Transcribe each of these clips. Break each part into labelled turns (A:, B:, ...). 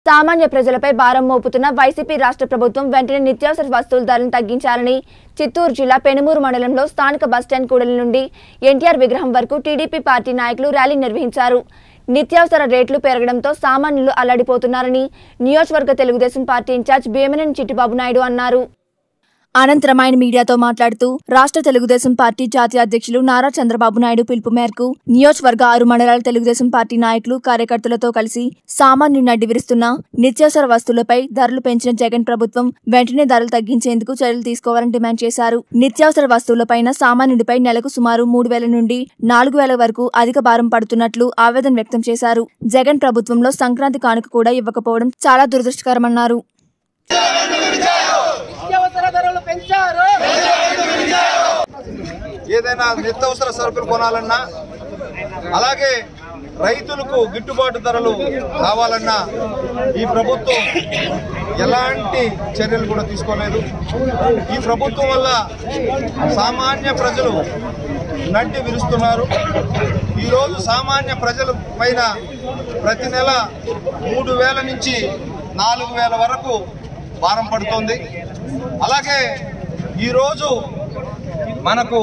A: సామాన్య ప్రజలపై భారం మోపుతున్న వైసీపీ రాష్ట్ర ప్రభుత్వం వెంటనే నిత్యావసర వస్తువుల ధరలను తగ్గించాలని చిత్తూరు జిల్లా పెనుమూరు మండలంలో స్థానిక బస్టాండ్ కూడలి నుండి ఎన్టీఆర్ విగ్రహం వరకు టీడీపీ పార్టీ నాయకులు ర్యాలీ నిర్వహించారు నిత్యావసర రేట్లు పెరగడంతో సామాన్యులు అల్లాడిపోతున్నారని నియోజకవర్గ తెలుగుదేశం పార్టీ ఇన్ఛార్జ్ భీమనేని చిట్టిబాబు నాయుడు అన్నారు అనంతరం ఆయన మీడియాతో మాట్లాడుతూ రాష్ట్ర తెలుగుదేశం పార్టీ జాతీయ అధ్యక్షులు నారా చంద్రబాబు నాయుడు పిలుపు మేరకు నియోజకవర్గ ఆరు మండలాల తెలుగుదేశం పార్టీ నాయకులు కార్యకర్తలతో కలిసి సామాన్యుడిని అడ్డి విరుస్తున్న నిత్యావసర వస్తువులపై ధరలు పెంచిన జగన్ ప్రభుత్వం వెంటనే ధరలు తగ్గించేందుకు చర్యలు తీసుకోవాలని డిమాండ్ చేశారు నిత్యావసర వస్తువులపైన సామాన్యుడిపై నెలకు సుమారు మూడు వేల నుండి నాలుగు వేల వరకు అధిక భారం పడుతున్నట్లు ఆవేదన వ్యక్తం చేశారు జగన్ ప్రభుత్వంలో సంక్రాంతి కానుక కూడా ఇవ్వకపోవడం చాలా దురదృష్టకరమన్నారు
B: నిత్యావసర ధరలు పెంచారు
C: ఏదైనా నిత్యావసర సరుకులు కొనాలన్నా అలాగే రైతులకు గిట్టుబాటు ధరలు కావాలన్నా ఈ ప్రభుత్వం ఎలాంటి చర్యలు కూడా తీసుకోలేదు ఈ ప్రభుత్వం వల్ల సామాన్య ప్రజలు నడ్డి విరుస్తున్నారు ఈరోజు సామాన్య ప్రజల పైన ప్రతి నెల మూడు వేల నుంచి నాలుగు వేల వరకు భారం పడుతోంది అలాగే ఈరోజు మనకు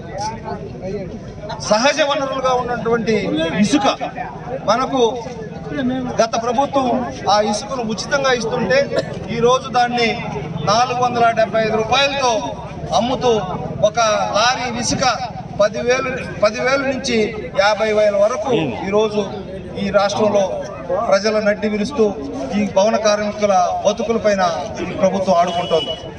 C: సహజ వనరులుగా ఉన్నటువంటి ఇసుక మనకు గత ప్రభుత్వం ఆ ఇసుకను ఉచితంగా ఇస్తుంటే ఈ రోజు దాన్ని నాలుగు వందల డెబ్బై ఐదు రూపాయలతో అమ్ముతూ ఒక లారీ ఇసుక పదివేలు పదివేల నుంచి యాభై వేల వరకు ఈరోజు ఈ రాష్ట్రంలో ప్రజల నడ్డి విరుస్తూ ఈ భవన కార్మికుల బతుకులపైన ఈ ప్రభుత్వం ఆడుకుంటోంది